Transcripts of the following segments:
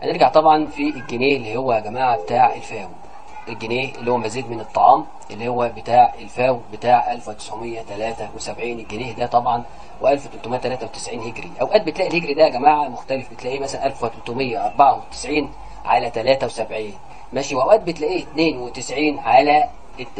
هنرجع طبعا في الجنيه اللي هو يا جماعه بتاع الفاو الجنيه اللي هو مزيد من الطعام اللي هو بتاع الفاو بتاع 1973 الجنيه ده طبعا و1393 هجري اوقات بتلاقي الهجري ده يا جماعه مختلف بتلاقيه مثلا 1394 على 73 ماشي واوقات بتلاقيه 92 على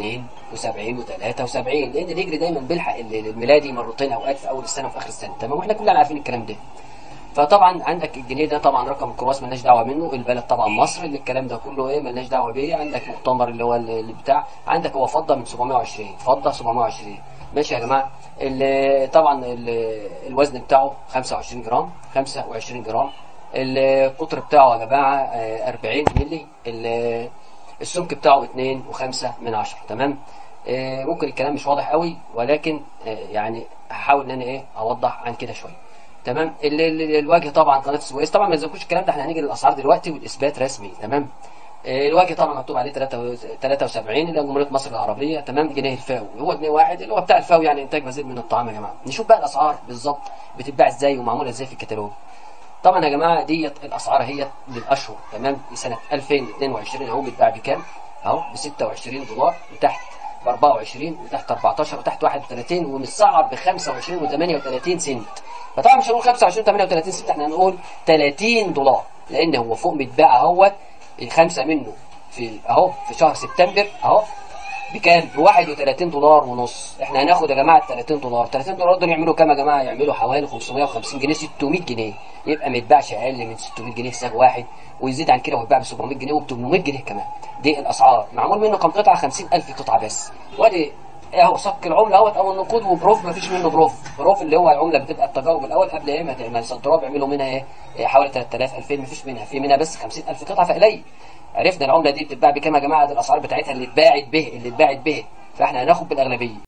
72 و73 لان الهجري دايما بيلحق الميلادي مرتين اوقات في اول السنه وفي اخر السنه تمام واحنا كلنا عارفين الكلام ده فطبعا عندك الجنيه ده طبعا رقم الكروس مالناش دعوه منه البلد طبعا مصر اللي الكلام ده كله ايه مالناش دعوه بيه عندك مؤتمر اللي هو اللي بتاع عندك هو فضه من 720 فضه 720 ماشي يا جماعه ال- طبعا ال- الوزن بتاعه 25 جرام 25 جرام القطر بتاعه يا جماعه آه، 40 مللي ال- السمك بتاعه 2 و5 من 10 تمام آه، ممكن الكلام مش واضح قوي ولكن آه، يعني هحاول ان انا ايه اوضح عن كده شويه تمام ال- ال- الوجه طبعا قناه السويس طبعا ما تذكروش الكلام ده احنا هنيجي للاسعار دلوقتي والاثبات رسمي تمام آه، الوجه طبعا مكتوب عليه 73 اللي هي جمهوريه مصر العربيه تمام جنيه الفاو هو جنيه واحد اللي هو بتاع الفاو يعني انتاج مزيد من الطعام يا جماعه نشوف بقى الاسعار بالظبط بتتباع ازاي ومعموله ازاي في الكتالوج طبعا يا جماعه ديت الاسعار هي للاشهر تمام سنه 2022 اهو بيتباع بكام اهو ب 26 دولار وتحت ب 24 وتحت 14 وتحت 31 ومتسعر ب 25 و38 سنت فطبعا مش هنقول 25 38 سنت احنا هنقول 30 دولار لان هو فوق متباع اهوت الخمسه منه في اهو في شهر سبتمبر اهو بكام؟ ب 31 دولار ونص، احنا هناخد يا جماعه 30 دولار، 30 دولار دول يعملوا كام يا جماعه؟ يعملوا حوالي 550 جنيه 600 جنيه، يبقى ما يتباعش اقل من 600 جنيه ساغ واحد ويزيد عن كده ويتباع ب 700 جنيه وب 800 جنيه كمان، دي الاسعار، معمول منه كام قطعه؟ 50000 قطعه بس، وادي اهو صك العمله اهوت او النقود وبروف ما فيش منه بروف، بروف اللي هو العمله بتبقى التجاوب الاول قبل ايه ما ما يصدروها بيعملوا منها ايه؟ إيه حوالي 3000 2000 ما فيش منها، في منها بس 50000 قطعه فقليل. عرفنا العمله دي بتتباع بكام يا جماعه؟ دي الاسعار بتاعتها اللي اتباعت به اللي اتباعت به فاحنا هناخد بالاغلبيه